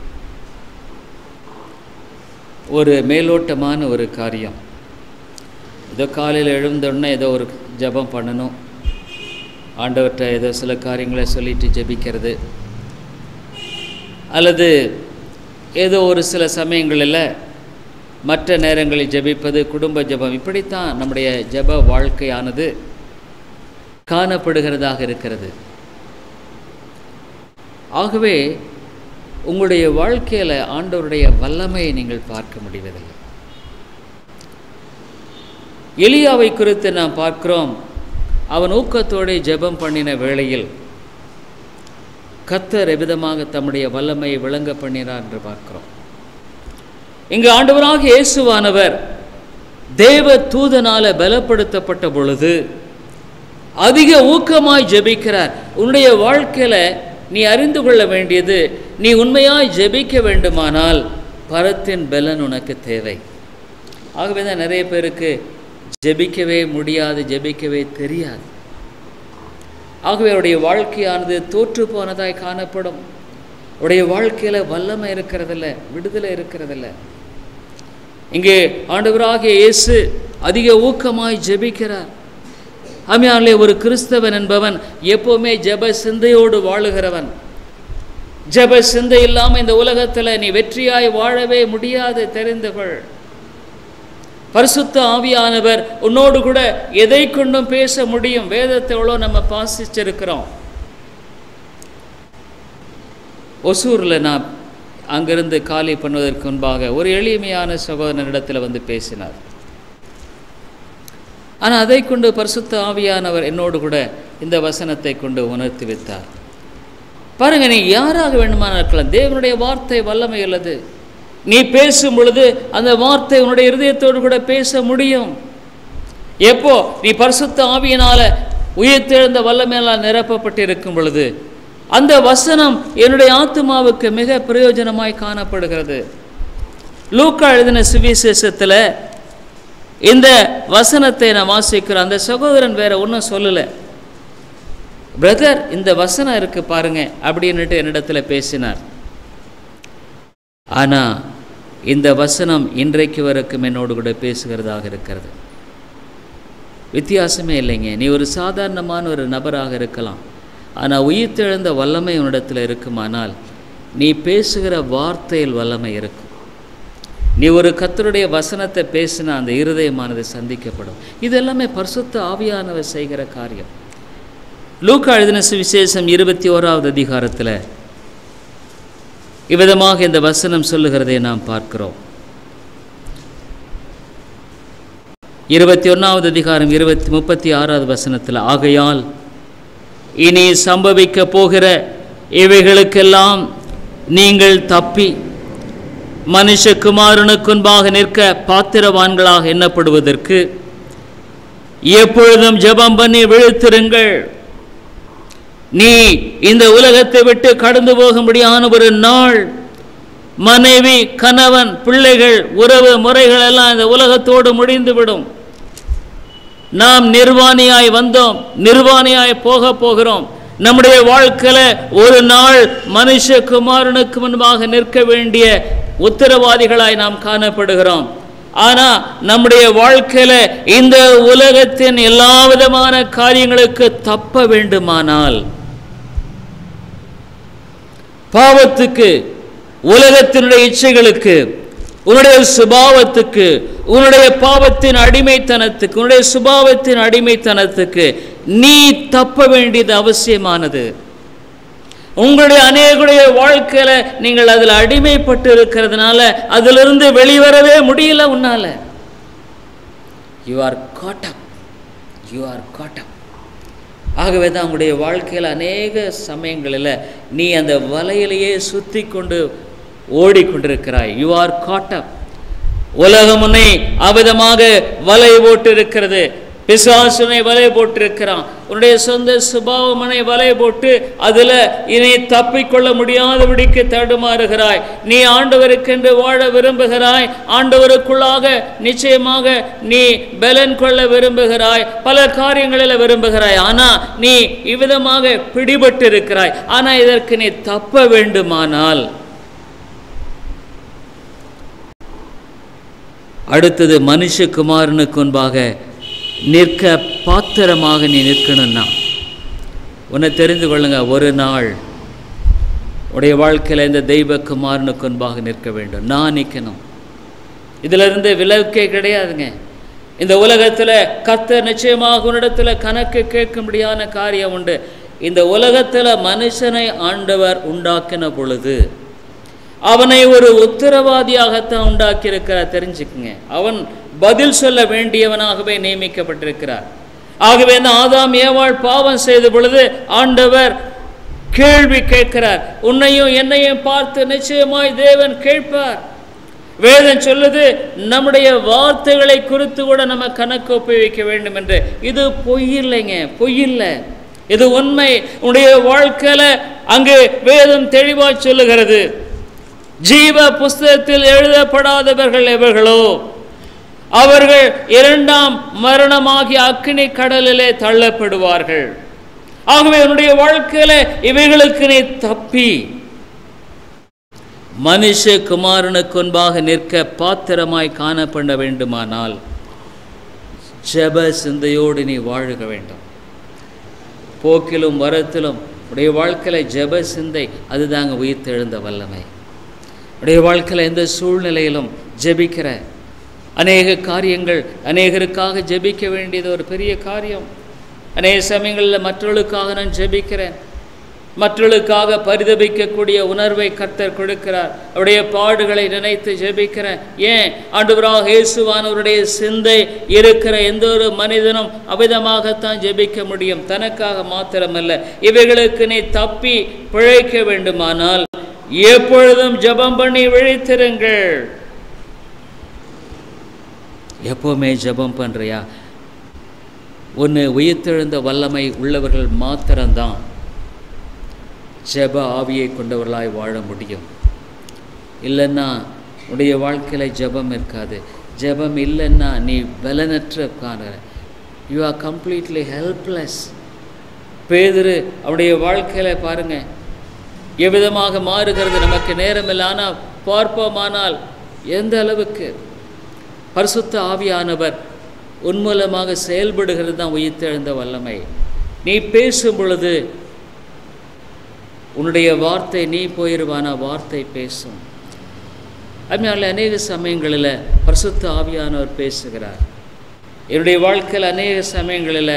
ஒரு மேலோட்டமான ஒரு காரியம் ஏதோ காலையில் எழுந்தோடனே ஏதோ ஒரு ஜெபம் பண்ணணும் ஆண்டவர்கிட்ட ஏதோ சில காரியங்களை சொல்லிட்டு ஜெபிக்கிறது அல்லது ஏதோ ஒரு சில சமயங்களில் மற்ற நேரங்களில் ஜெபிப்பது குடும்ப ஜெபம் இப்படித்தான் நம்முடைய ஜெப வாழ்க்கையானது காணப்படுகிறதாக இருக்கிறது ஆகவே உங்களுடைய வாழ்க்கையில் ஆண்டவருடைய வல்லமையை நீங்கள் பார்க்க முடிவதில்லை எலியாவை குறித்து நாம் பார்க்கிறோம் அவன் ஊக்கத்தோடு ஜெபம் பண்ணின வேளையில் கத்தர் எவ்விதமாக தம்முடைய வல்லமையை விளங்க பண்ணினார் என்று பார்க்கிறோம் இங்கு ஆண்டவராக இயேசுவானவர் தேவ தூதனால பலப்படுத்தப்பட்ட பொழுது அதிக ஊக்கமாய் ஜெபிக்கிறார் உன்னுடைய வாழ்க்கையில நீ அறிந்து கொள்ள வேண்டியது நீ உண்மையாய் ஜெபிக்க வேண்டுமானால் பரத்தின் பலன் உனக்கு தேவை ஆகவே தான் நிறைய பேருக்கு ஜெபிக்கவே முடியாது ஜெபிக்கவே தெரியாது ஆகவே அவருடைய வாழ்க்கையானது தோற்று போனதாய் காணப்படும் அவருடைய வாழ்க்கையில் வல்லமை இருக்கிறதில்ல விடுதலை இருக்கிறதில்ல இங்கே ஆண்டவராகிய இயேசு அதிக ஊக்கமாய் ஜெபிக்கிறார் ஆமையாலே ஒரு கிறிஸ்தவன் என்பவன் எப்போவுமே ஜெப சிந்தையோடு வாழுகிறவன் ஜெப சிந்தை இல்லாமல் இந்த உலகத்தில் நீ வெற்றியாய் வாழவே முடியாது தெரிந்து கொள் பரிசுத்த ஆவியானவர் உன்னோடு கூட எதை கொண்டும் பேச முடியும் வேதத்தை எவ்வளோ நம்ம பாசிச்சிருக்கிறோம் ஒசூரில் நான் அங்கிருந்து காலி பண்ணுவதற்கு முன்பாக ஒரு எளிமையான சகோதரனிடத்தில் வந்து பேசினார் ஆனால் அதை கொண்டு பரிசுத்த ஆவியானவர் என்னோடு கூட இந்த வசனத்தை கொண்டு உணர்த்தி வைத்தார் பாருங்க நீ யாராக வேண்டுமான இருக்கலாம் தேவனுடைய வார்த்தை வல்லமை உள்ளது நீ பேசும் பொழுது அந்த வார்த்தை உன்னுடைய இருதயத்தோடு கூட பேச முடியும் எப்போ நீ பரிசுத்த ஆவியினால உயிர்த்தெழுந்த வல்லமையால் நிரப்பப்பட்டு இருக்கும் பொழுது அந்த வசனம் என்னுடைய ஆத்மாவுக்கு மிக பிரயோஜனமாய் காணப்படுகிறது லூக்கா எழுதின சுவிசேஷத்தில் இந்த வசனத்தை நான் வாசிக்கிறோம் அந்த சகோதரன் வேற ஒன்றும் சொல்லலை பிரதர் இந்த வசனம் இருக்கு பாருங்க அப்படின்னுட்டு என்னிடத்துல பேசினார் ஆனால் இந்த வசனம் இன்றைக்கு வரைக்கும் என்னோடு கூட பேசுகிறதாக இருக்கிறது வித்தியாசமே இல்லைங்க நீ ஒரு சாதாரணமான ஒரு நபராக இருக்கலாம் ஆனால் உயிர்த்தெழுந்த வல்லமை உன்னிடத்தில் இருக்குமானால் நீ பேசுகிற வார்த்தையில் வல்லமை இருக்கும் நீ ஒரு கத்தருடைய வசனத்தை பேசினா அந்த இருதயமானது சந்திக்கப்படும் இது எல்லாமே பரிசுத்த ஆவியானவர் செய்கிற காரியம் லூக்கா எழுதின சுவிசேஷம் இருபத்தி ஓராவது அதிகாரத்தில் இவ்விதமாக இந்த வசனம் சொல்லுகிறதை நாம் பார்க்கிறோம் இருபத்தி ஒன்றாவது அதிகாரம் இருபத்தி முப்பத்தி ஆறாவது வசனத்தில் ஆகையால் இனி சம்பவிக்க போகிற இவைகளுக்கெல்லாம் நீங்கள் தப்பி மனுஷகுமாரனுக்குன்பாக நிற்க பாத்திரவான்களாக எண்ணப்படுவதற்கு எப்பொழுதும் ஜெபம் பண்ணி விழுத்திருங்கள் நீ இந்த உலகத்தை விட்டு கடந்து போகும்படியான ஒரு நாள் மனைவி கணவன் பிள்ளைகள் உறவு முறைகள் எல்லாம் இந்த உலகத்தோடு முடிந்துவிடும் நாம் நிர்வாணியாய் வந்தோம் நிர்வாணியாய் போக போகிறோம் நம்முடைய வாழ்க்கையில ஒரு நாள் மனுஷகுமாரனுக்கு முன்பாக நிற்க வேண்டிய உத்தரவாதிகளாய் நாம் காணப்படுகிறோம் ஆனா நம்முடைய வாழ்க்கையில இந்த உலகத்தின் எல்லா விதமான காரியங்களுக்கு தப்ப வேண்டுமானால் பாவத்துக்கு உலகத்தினுடைய இச்சைகளுக்கு உன்னுடைய சுபாவத்துக்கு உன்னுடைய பாவத்தின் அடிமைத்தனத்துக்கு உன்னுடைய சுபாவத்தின் அடிமைத்தனத்துக்கு நீ தப்ப வேண்டியது அவசியமானது உங்களுடைய அநேகுடைய வாழ்க்கையில நீங்கள் அதில் அடிமைப்பட்டு இருக்கிறதுனால அதிலிருந்து வெளிவரவே முடியல உன்னால you are caught up you are caught up ஆகவே தான் உங்களுடைய வாழ்க்கையில் அநேக சமயங்களில் நீ அந்த வலையிலேயே சுத்தி கொண்டு ஓடிக்கொண்டிருக்கிறாய் யூ ஆர் காட் அப் உலகம் உன்னை அவிதமாக வலை போட்டு இருக்கிறது பிசாசுனை வலை போட்டிருக்கிறான் உன்னுடைய சொந்த சுபாவமனை வலை போட்டு அதில் இனி தப்பிக்கொள்ள முடியாதபடிக்கு தடுமாறுகிறாய் நீ ஆண்டவருக்கென்று வாழ விரும்புகிறாய் ஆண்டவருக்குள்ளாக நிச்சயமாக நீ பலன் கொள்ள விரும்புகிறாய் பல காரியங்களில் விரும்புகிறாய் ஆனால் நீ இவ்விதமாக பிடிபட்டு இருக்கிறாய் ஆனால் இதற்கு நீ தப்ப வேண்டுமானால் அடுத்தது மனுஷகுமாரனுக்கு முன்பாக நிற்க பாத்திரமாக நீ நிற்கணும்னா உன்னை தெரிந்து கொள்ளுங்க ஒரு நாள் உடைய வாழ்க்கையில் இந்த தெய்வ குமாரனுக்கு முன்பாக நிற்க வேண்டும் நான் நிற்கணும் இதிலிருந்து விலக்கே கிடையாதுங்க இந்த உலகத்தில் கத்த நிச்சயமாக உன்னிடத்தில் கணக்கு கேட்கும்படியான காரியம் உண்டு இந்த உலகத்தில் மனுஷனை ஆண்டவர் உண்டாக்கின பொழுது அவனை ஒரு உத்தரவாதியாகத்தான் உண்டாக்கியிருக்கிறார் தெரிஞ்சுக்குங்க அவன் பதில் சொல்ல வேண்டியவனாகவே நியமிக்கப்பட்டிருக்கிறார் ஆகவே இந்த ஆதாம் ஏவாள் பாவம் செய்த பொழுது ஆண்டவர் கேள்வி கேட்கிறார் உன்னையும் என்னையும் பார்த்து நிச்சயமாய் தேவன் கேட்பார் வேதம் சொல்லுது நம்முடைய வார்த்தைகளை குறித்து கூட நம்ம கணக்கு ஒப்புவிக்க வேண்டும் என்று இது பொய் இல்லைங்க பொய் இல்லை இது உண்மை உன்னுடைய வாழ்க்கையில அங்கு வேதம் தெளிவாக சொல்லுகிறது ஜீவ புஸ்தகத்தில் எழுதப்படாதவர்கள் எவர்களோ அவர்கள் இரண்டாம் மரணமாகி அக்கினி கடலிலே தள்ளப்படுவார்கள் ஆகவே உன்னுடைய வாழ்க்கையில இவைகளுக்கு நீ தப்பி மனுஷ குமாரனுக்கு முன்பாக நிற்க பாத்திரமாய் காணப்பட வேண்டுமானால் ஜெப சிந்தையோடு நீ வாழுக வேண்டும் போக்கிலும் வரத்திலும் உடைய வாழ்க்கையில் ஜெப சிந்தை அதுதாங்க உயிர்த்தெழுந்த வல்லமை உடைய வாழ்க்கையில் எந்த சூழ்நிலையிலும் ஜெபிக்கிற அநேக காரியங்கள் அநேகருக்காக ஜெபிக்க வேண்டியது ஒரு பெரிய காரியம் அநேக சமயங்களில் மற்றவர்களுக்காக நான் ஜெபிக்கிறேன் மற்றவர்களுக்காக பரிதபிக்கக்கூடிய உணர்வை கர்த்தர் கொடுக்கிறார் அவருடைய பாடுகளை நினைத்து ஜெபிக்கிறேன் ஏன் ஆண்டவராக இயேசுவானவருடைய சிந்தை இருக்கிற எந்த ஒரு மனிதனும் அவிதமாகத்தான் ஜெபிக்க முடியும் தனக்காக மாத்திரமல்ல இவைகளுக்கு நீ தப்பி பிழைக்க வேண்டுமானால் எப்பொழுதும் ஜெபம் பண்ணி விழித்திருங்கள் எப்போவுமே ஜெபம் பண்ணுறியா ஒன்று உயிர்த்தெழுந்த வல்லமை உள்ளவர்கள் மாத்திரம்தான் ஜெப ஆவியை கொண்டவர்களாய் வாழ முடியும் இல்லைன்னா உடைய வாழ்க்கையில் ஜெபம் இருக்காது ஜெபம் இல்லைன்னா நீ பலனற்ற காணுற யூ ஆர் கம்ப்ளீட்லி ஹெல்ப்லெஸ் பேதுரு அவருடைய வாழ்க்கையில் பாருங்கள் எவ்விதமாக மாறுகிறது நமக்கு நேரமில்லை ஆனால் பார்ப்போமானால் எந்த அளவுக்கு பரிசுத்த ஆவியானவர் உன்மூலமாக செயல்படுகிறது தான் உயிர்த்தெழுந்த வல்லமை நீ பேசும் பொழுது உன்னுடைய வார்த்தை நீ போயிடுவானா வார்த்தை பேசும் அதனால அநேக சமயங்களில் பரிசுத்த ஆவியானவர் பேசுகிறார் என்னுடைய வாழ்க்கையில் அநேக சமயங்களில்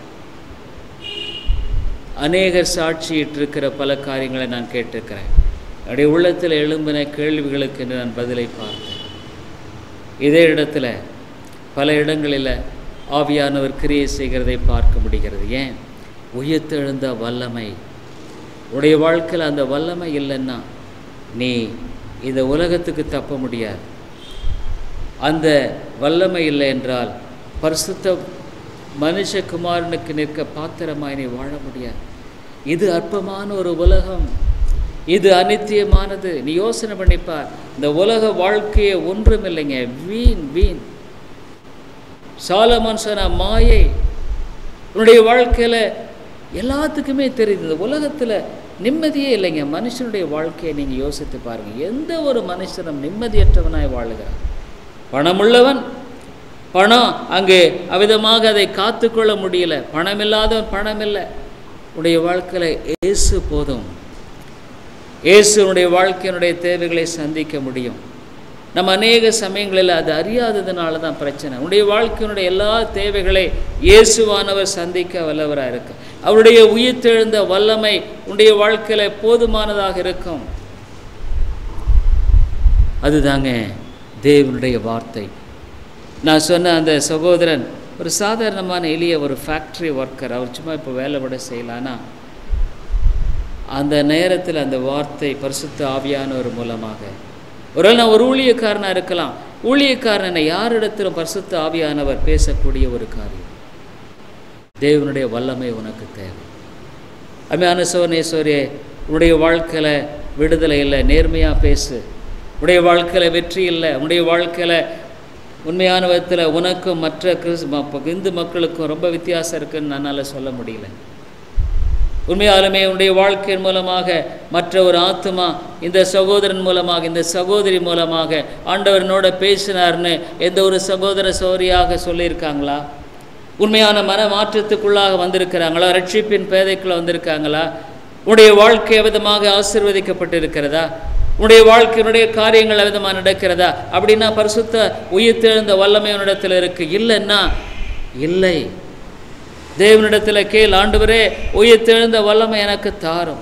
அநேகர் சாட்சியிட்டிருக்கிற பல காரியங்களை நான் கேட்டிருக்கிறேன் என்னுடைய உள்ளத்தில் எழும்பின கேள்விகளுக்கு என்று நான் பதிலை பார்த்தேன் இதே இடத்துல பல இடங்களில் ஆவியானவர் கிரியை செய்கிறதை பார்க்க முடிகிறது ஏன் உயிர்த்தெழுந்த வல்லமை உடைய வாழ்க்கையில் அந்த வல்லமை இல்லைன்னா நீ இந்த உலகத்துக்கு தப்ப முடியாது அந்த வல்லமை இல்லை என்றால் பரிசுத்த மனுஷகுமாரனுக்கு நிற்க பாத்திரமாய் நீ வாழ முடியாது இது அற்பமான ஒரு உலகம் இது அனித்தியமானது நீ யோசனை பண்ணிப்பார் இந்த உலக வாழ்க்கையே ஒன்றுமில்லைங்க வீண் வீண் சாலமான் சொன்ன மாயை உன்னுடைய வாழ்க்கையில் எல்லாத்துக்குமே தெரியுது இந்த உலகத்தில் நிம்மதியே இல்லைங்க மனுஷனுடைய வாழ்க்கையை நீங்கள் யோசித்து பாருங்கள் எந்த ஒரு மனுஷனும் நிம்மதியற்றவனாய் வாழுகிறான் பணமுள்ளவன் பணம் அங்கே அவிதமாக அதை காத்துக்கொள்ள முடியல பணம் இல்லாதவன் பணம் இல்லை உடைய வாழ்க்கையில் இயேசு போதும் இயேசுனுடைய வாழ்க்கையினுடைய தேவைகளை சந்திக்க முடியும் நம்ம அநேக சமயங்களில் அது அறியாததுனால தான் பிரச்சனை உன்னுடைய வாழ்க்கையினுடைய எல்லா தேவைகளை இயேசுவானவர் சந்திக்க வல்லவராக இருக்கு அவருடைய உயிர்த்தெழுந்த வல்லமை உன்னுடைய வாழ்க்கையில் போதுமானதாக இருக்கும் அதுதாங்க தேவனுடைய வார்த்தை நான் சொன்ன அந்த சகோதரன் ஒரு சாதாரணமான எளிய ஒரு ஃபேக்ட்ரி ஒர்க்கர் அவர் சும்மா இப்போ வேலை விட செய்யலான்னா அந்த நேரத்தில் அந்த வார்த்தை பரிசுத்த ஆவியானவர் மூலமாக ஒருவேளை நான் ஒரு ஊழியக்காரனாக இருக்கலாம் ஊழியக்காரனை யாரிடத்திலும் பரிசுத்த ஆவியானவர் பேசக்கூடிய ஒரு காரியம் தேவனுடைய வல்லமை உனக்கு தேவை அம்மையான சோனேஸ்வரியே உன்னுடைய வாழ்க்கையில் விடுதலை இல்லை நேர்மையாக பேசு உன்னுடைய வாழ்க்கையில் வெற்றி இல்லை உன்னுடைய வாழ்க்கையில் உண்மையான விதத்தில் உனக்கும் மற்ற கிறிஸ் ம- இந்து மக்களுக்கும் ரொம்ப வித்தியாசம் இருக்குன்னு என்னால் சொல்ல முடியல உண்மையாலுமே உன்னுடைய வாழ்க்கையின் மூலமாக மற்ற ஒரு ஆத்மா இந்த சகோதரன் மூலமாக இந்த சகோதரி மூலமாக ஆண்டவரனோட பேசினார்னு எந்த ஒரு சகோதர சௌரியாக சொல்லியிருக்காங்களா உண்மையான மன மாற்றத்துக்குள்ளாக வந்திருக்கிறாங்களா ரட்சிப்பின் பேதைக்குள்ள வந்திருக்காங்களா உன்னுடைய வாழ்க்கை விதமாக ஆசீர்வதிக்கப்பட்டிருக்கிறதா உன்னுடைய வாழ்க்கையினுடைய காரியங்கள் விதமாக நடக்கிறதா அப்படின்னா பரிசுத்த உயிர்த்தெழுந்த வல்லமை உன்னிடத்தில் இருக்கு இல்லைன்னா இல்லை தேவனிடத்தில் கேள் ஆண்டவரே உயிர்த்தெழுந்த வல்லமை எனக்கு தாரும்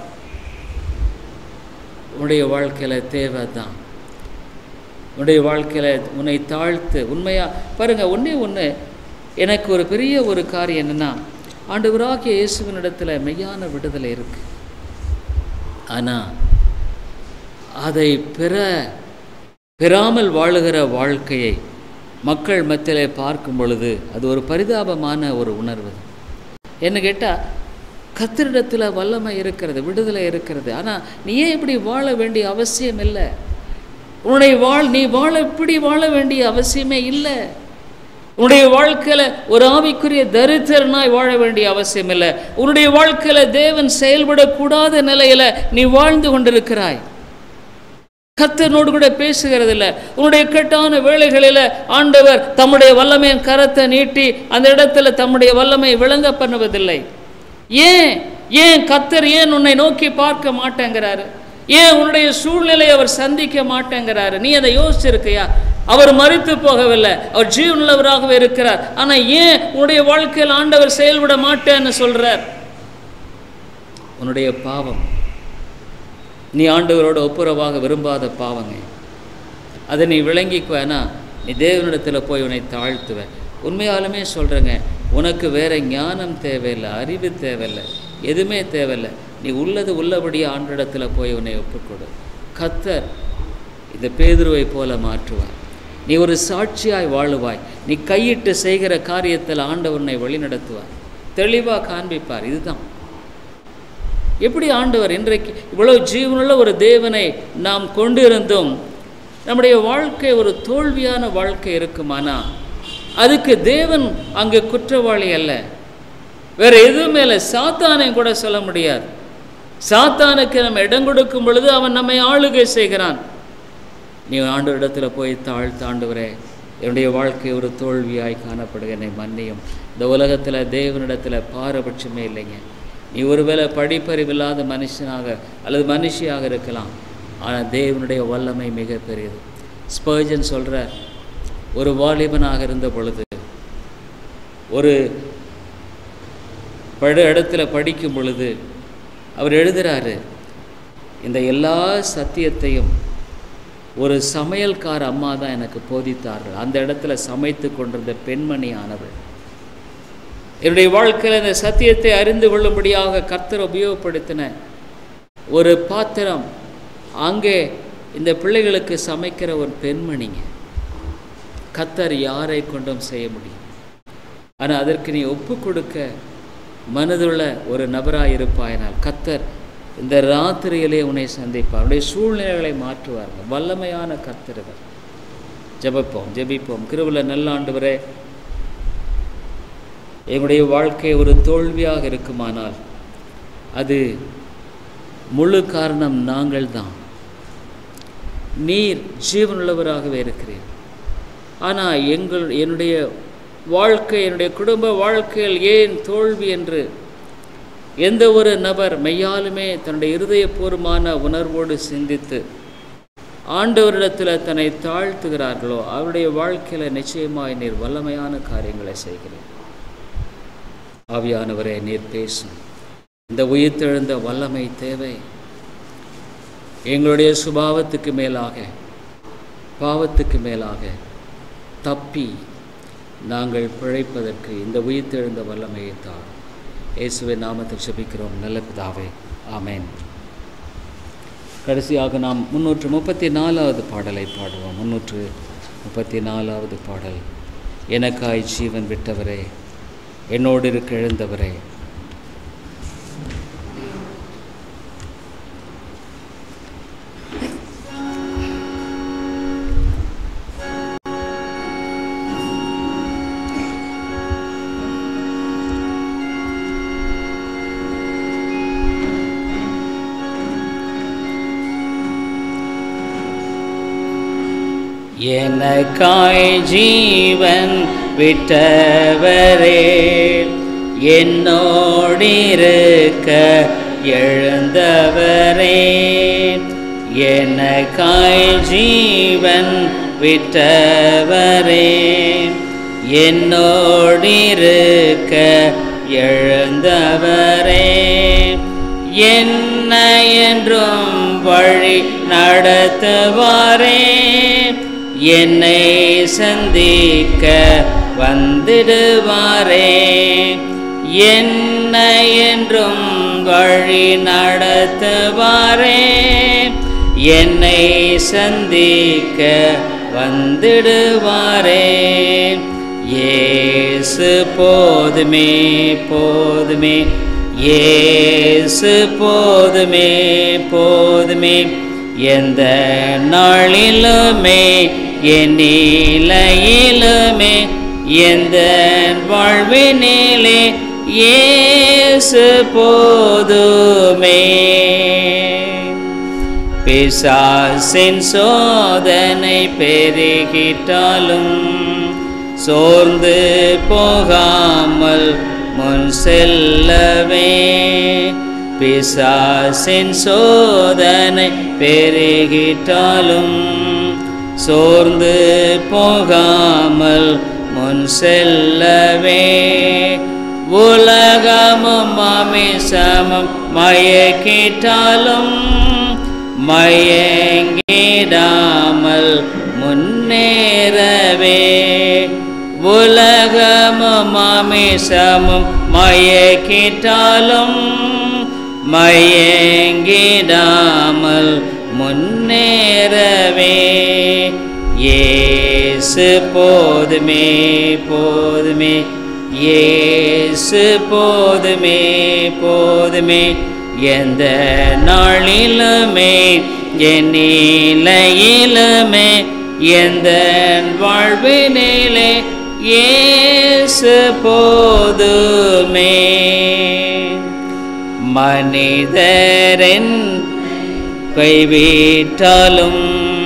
உன்னுடைய வாழ்க்கையில் தேவை தான் உன்னுடைய வாழ்க்கையில் உன்னை தாழ்த்து உண்மையா பாருங்க ஒன்றே ஒன்று எனக்கு ஒரு பெரிய ஒரு காரியம் என்னன்னா ஆண்டவராகிய இயேசுவினிடத்தில் மெய்யான விடுதலை இருக்கு ஆனால் அதை பெற பெறாமல் வாழுகிற வாழ்க்கையை மக்கள் மத்தியிலே பார்க்கும் பொழுது அது ஒரு பரிதாபமான ஒரு உணர்வு என்ன கேட்டால் கத்திரிடத்தில் வல்லமை இருக்கிறது விடுதலை இருக்கிறது ஆனால் நீ ஏன் இப்படி வாழ வேண்டிய அவசியம் இல்லை உன்னுடைய வாழ் நீ வாழ இப்படி வாழ வேண்டிய அவசியமே இல்லை உன்னுடைய வாழ்க்கையில் ஒரு ஆவிக்குரிய தரித்திரனாய் வாழ வேண்டிய அவசியம் இல்லை உன்னுடைய வாழ்க்கையில் தேவன் செயல்படக்கூடாத நிலையில் நீ வாழ்ந்து கொண்டிருக்கிறாய் கத்தனோடு கூட பேசுகிறதில்ல உன்னுடைய கெட்டான வேளைகளில் ஆண்டவர் தம்முடைய வல்லமையின் கரத்தை நீட்டி அந்த இடத்துல தம்முடைய வல்லமை விளங்க பண்ணுவதில்லை ஏன் ஏன் கத்தர் ஏன் உன்னை நோக்கி பார்க்க மாட்டேங்கிறாரு ஏன் உன்னுடைய சூழ்நிலையை அவர் சந்திக்க மாட்டேங்கிறாரு நீ அதை யோசிச்சிருக்கியா அவர் மறித்து போகவில்லை அவர் ஜீவனுள்ளவராகவே இருக்கிறார் ஆனா ஏன் உன்னுடைய வாழ்க்கையில் ஆண்டவர் செயல்பட மாட்டேன்னு சொல்றார் உன்னுடைய பாவம் நீ ஆண்டவரோட ஒப்புரவாக விரும்பாத பாவங்க அதை நீ விளங்கிக்குவேனா நீ தேவனிடத்தில் போய் உன்னை தாழ்த்துவ உண்மையாலுமே சொல்கிறேங்க உனக்கு வேற ஞானம் தேவையில்லை அறிவு தேவையில்லை எதுவுமே தேவையில்லை நீ உள்ளது உள்ளபடியே ஆண்டிடத்தில் போய் உன்னை ஒப்புக்கொடு கத்தர் இந்த பேதுருவை போல மாற்றுவார் நீ ஒரு சாட்சியாய் வாழுவாய் நீ கையிட்டு செய்கிற காரியத்தில் ஆண்டவர் உன்னை வழிநடத்துவார் தெளிவாக காண்பிப்பார் இதுதான் எப்படி ஆண்டவர் இன்றைக்கு இவ்வளவு ஜீவனுள்ள ஒரு தேவனை நாம் கொண்டிருந்தும் நம்முடைய வாழ்க்கை ஒரு தோல்வியான வாழ்க்கை இருக்குமானா அதுக்கு தேவன் அங்கே குற்றவாளி அல்ல வேற எதுவுமே இல்லை சாத்தானை கூட சொல்ல முடியாது சாத்தானுக்கு நம்ம இடம் கொடுக்கும் பொழுது அவன் நம்மை ஆளுகை செய்கிறான் நீ ஆண்டு இடத்துல போய் தாழ் தாண்டுவரே என்னுடைய வாழ்க்கை ஒரு தோல்வியாய் காணப்படுக என்னை மன்னியும் இந்த உலகத்தில் தேவனிடத்தில் பாரபட்சமே இல்லைங்க நீ ஒருவேளை படிப்பறிவில்லாத மனுஷனாக அல்லது மனுஷியாக இருக்கலாம் ஆனால் தேவனுடைய வல்லமை மிக பெரியது ஸ்பர்ஜன் சொல்கிறார் ஒரு வாலிபனாக இருந்த பொழுது ஒரு பட இடத்துல படிக்கும் பொழுது அவர் எழுதுகிறாரு இந்த எல்லா சத்தியத்தையும் ஒரு சமையல்கார அம்மா தான் எனக்கு போதித்தார்கள் அந்த இடத்துல சமைத்து கொண்டிருந்த பெண்மணி ஆனவள் என்னுடைய வாழ்க்கையில் இந்த சத்தியத்தை அறிந்து கொள்ளும்படியாக கர்த்தர் உபயோகப்படுத்தின ஒரு பாத்திரம் அங்கே இந்த பிள்ளைகளுக்கு சமைக்கிற ஒரு பெண்மணிங்க கத்தர் யாரை கொண்டும் செய்ய முடியும் ஆனால் அதற்கு நீ ஒப்பு கொடுக்க மனதுள்ள ஒரு நபராக இருப்பாயினால் கத்தர் இந்த ராத்திரியிலே உன்னை சந்திப்பார் உன்னுடைய சூழ்நிலைகளை மாற்றுவார்கள் வல்லமையான கர்த்தர்கள் ஜெபிப்போம் ஜெபிப்போம் கிருவில் நல்லாண்டுவரே எங்களுடைய வாழ்க்கை ஒரு தோல்வியாக இருக்குமானால் அது முழு காரணம் நாங்கள் தான் நீர் ஜீவனுள்ளவராகவே இருக்கிறீர் ஆனால் எங்கள் என்னுடைய வாழ்க்கை என்னுடைய குடும்ப வாழ்க்கையில் ஏன் தோல்வி என்று எந்த ஒரு நபர் மெய்யாலுமே தன்னுடைய இருதயபூர்வமான உணர்வோடு சிந்தித்து ஆண்டவரிடத்தில் தன்னை தாழ்த்துகிறார்களோ அவருடைய வாழ்க்கையில் நிச்சயமாய் நீர் வல்லமையான காரியங்களை செய்கிறீர் ஆவியானவரே நீர் பேசும் இந்த உயிர்த்தெழுந்த வல்லமை தேவை எங்களுடைய சுபாவத்துக்கு மேலாக பாவத்துக்கு மேலாக தப்பி நாங்கள் பிழைப்பதற்கு இந்த உயிர்த்தெழுந்த வல்லமையை தான் இயேசுவின் நாமத்தில் செபிக்கிறோம் நல்ல பிதாவே ஆமென் கடைசியாக நாம் முன்னூற்று முப்பத்தி நாலாவது பாடலை பாடுவோம் முன்னூற்று முப்பத்தி நாலாவது பாடல் எனக்காய் ஜீவன் விட்டவரே என்னோடு இருக்க எழுந்தவரே எனக்காய் ஜீவன் விட்டவரே என்னோடிருக்க எழுந்தவரே எனக்காய் ஜீவன் விட்டவரே என்னோடிருக்க எழுந்தவரே என்ன என்றும் வழி நடத்துவாரே என்னை சந்திக்க வந்திடுவாரே என்ன என்றும் வழி நடத்துவாரே என்னை சந்திக்க வந்திடுவாரே ஏசு போதுமே போதுமே ஏசு போதுமே போதுமே எந்த நாளிலுமே என் நிலையிலுமே எந்த வாழ்வினிலே ஏசு போதுமே பிசாசின் சோதனை பெருகிட்டாலும் சோர்ந்து போகாமல் முன் செல்லவே பிசாசின் சோதனை பெருகிட்டாலும் சோர்ந்து போகாமல் முன் செல்லவே உலகமும் மாமிசமும் மயக்கிட்டாலும் மயங்கிடாமல் முன்னேறவே உலகமும் மாமிசமும் மயக்கிட்டாலும் மயங்கிடாமல் முன்னேறவே ஏசு போதுமே போதுமே ஏசு போதுமே போதுமே எந்த நாளிலுமே என் நிலையிலுமே எந்த வாழ்வினிலே ஏசு போதுமே மனிதரின் கைவிட்டாலும்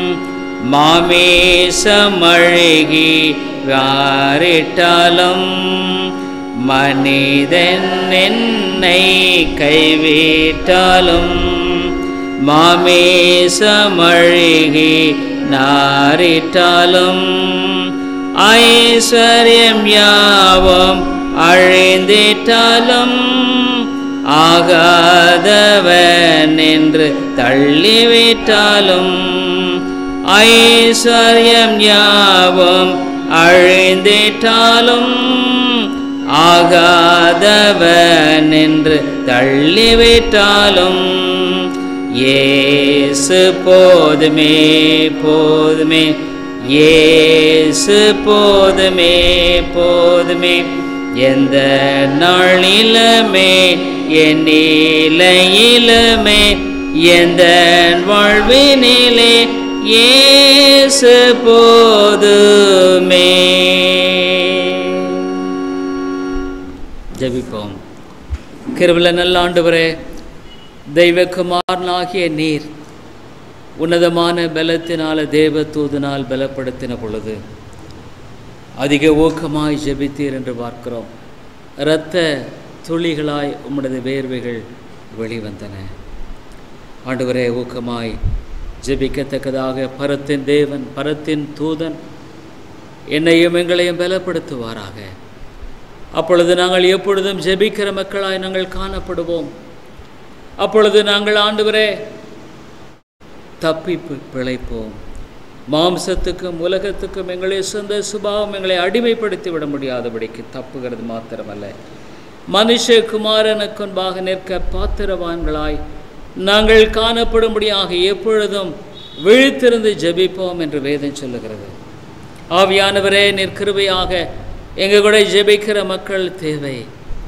மாமேசம் அழகி வாரிட்டாலும் மனிதன் என்னை கைவிட்டாலும் மாமேசம் அழகி நாரிட்டாலும் ஐஸ்வர்யம் யாவும் அழிந்திட்டாலும் ஆகாதவன் என்று தள்ளிவிட்டாலும் ஐஸ்வர்யம் யாவும் அழிந்திட்டாலும் ஆகாதவன் என்று தள்ளிவிட்டாலும் ஏசு போதுமே போதுமே ஏசு போதுமே போதுமே எந்த நாளிலுமே என் நிலையிலுமே எந்த வாழ்வினிலே ஏசு போதுமே ஜெபிப்போம் கிருபல நல்ல ஆண்டவரே தெய்வகுமாரனாகிய நீர் உன்னதமான பலத்தினால தேவ தூதனால் பலப்படுத்தின பொழுது அதிக ஊக்கமாய் ஜெபித்தீர் என்று பார்க்கிறோம் இரத்த துளிகளாய் உம்முடைய வேர்வைகள் வெளிவந்தன ஆண்டவரே ஊக்கமாய் ஜெபிக்கத்தக்கதாக பரத்தின் தேவன் பரத்தின் தூதன் என்னையும் எங்களையும் பலப்படுத்துவாராக அப்பொழுது நாங்கள் எப்பொழுதும் ஜெபிக்கிற மக்களாய் நாங்கள் காணப்படுவோம் அப்பொழுது நாங்கள் ஆண்டவரே தப்பி பி- பிழைப்போம் மாம்சத்துக்கும் உலகத்துக்கும் எங்களை சொந்த சுபாவம் எங்களை அடிமைப்படுத்தி விட முடியாதபடிக்கு தப்புகிறது மாத்திரமல்ல மனுஷகுமாரனுக்கு முன்பாக நிற்க பாத்திரவான்களாய் நாங்கள் காணப்படும்படியாக எப்பொழுதும் விழித்திருந்து ஜெபிப்போம் என்று வேதம் சொல்லுகிறது ஆவியானவரே நிற்கிருபையாக எங்கள் கூட ஜெபிக்கிற மக்கள் தேவை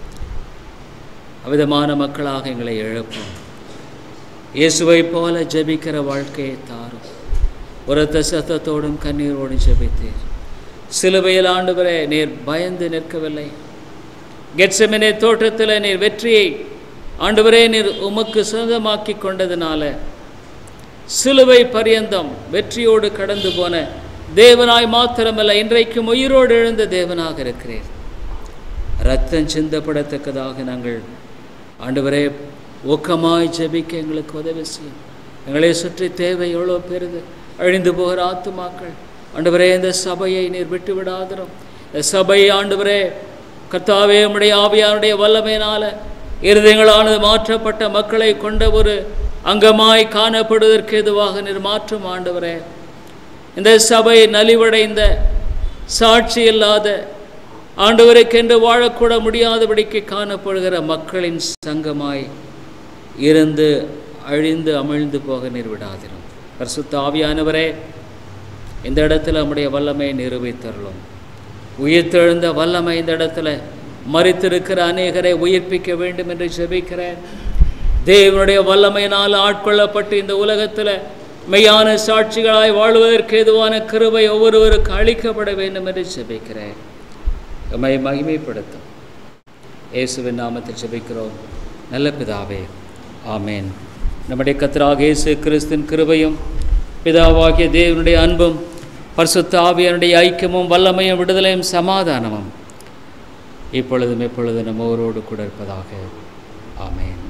அவிதமான மக்களாக எங்களை எழுப்பும் இயேசுவை போல ஜெபிக்கிற வாழ்க்கையை தாரும் உரத்த சத்தத்தோடும் கண்ணீரோடும் ஜெபித்தீர் சிலுவையில் ஆண்டவரே நீர் பயந்து நிற்கவில்லை கெட்செமனே தோட்டத்தில் நீர் வெற்றியை ஆண்டவரே நீர் உமக்கு சொந்தமாக்கி கொண்டதுனால சிலுவை பரியந்தம் வெற்றியோடு கடந்து போன தேவனாய் மாத்திரமல்ல இன்றைக்கும் உயிரோடு எழுந்த தேவனாக இருக்கிறீர் ரத்தம் சிந்தப்படத்தக்கதாக நாங்கள் ஆண்டவரே ஊக்கமாய் ஜெபிக்க எங்களுக்கு உதவி செய்யும் எங்களை சுற்றி தேவை எவ்வளோ பெருது அழிந்து போகிற ஆத்துமாக்கள் ஆண்டவரே இந்த சபையை நீர் விட்டு விடாதிரும் இந்த சபை ஆண்டவரே கர்த்தாவே உம்முடைய ஆவியாருடைய வல்லமையினால இருதயங்களானது மாற்றப்பட்ட மக்களை கொண்ட ஒரு அங்கமாய் காணப்படுவதற்கு எதுவாக நீர் மாற்றும் ஆண்டவரே இந்த சபை நலிவடைந்த சாட்சி இல்லாத ஆண்டவருக்கென்று வாழக்கூட முடியாதபடிக்கு காணப்படுகிற மக்களின் சங்கமாய் இருந்து அழிந்து அமிழ்ந்து போக நிறுவிடாதிரும் பரிசுத்த ஆவியானவரே இந்த இடத்துல நம்முடைய வல்லமையை நிரூபித்தருளும் உயிர்த்தெழுந்த வல்லமை இந்த இடத்துல மறித்திருக்கிற அநேகரை உயிர்ப்பிக்க வேண்டும் என்று ஜெபிக்கிறேன் தேவனுடைய வல்லமையினால் ஆட்கொள்ளப்பட்டு இந்த உலகத்தில் மெய்யான சாட்சிகளாய் வாழ்வதற்கு எதுவான கிருபை ஒவ்வொருவருக்கு அளிக்கப்பட வேண்டும் என்று ஜெபிக்கிறேன் எம்மை மகிமைப்படுத்தும் இயேசுவின் நாமத்தில் ஜெபிக்கிறோம் நல்ல பிதாவே ஆமேன் நம்முடைய கத்தராக இயேசு கிறிஸ்துவின் கிருபையும் பிதாவாகிய தேவனுடைய அன்பும் பரிசுத்த ஆவியனுடைய ஐக்கியமும் வல்லமையும் விடுதலையும் சமாதானமும் இப்பொழுதும் எப்பொழுதும் நம்ம ஒருவோடு கூட இருப்பதாக ஆமேன்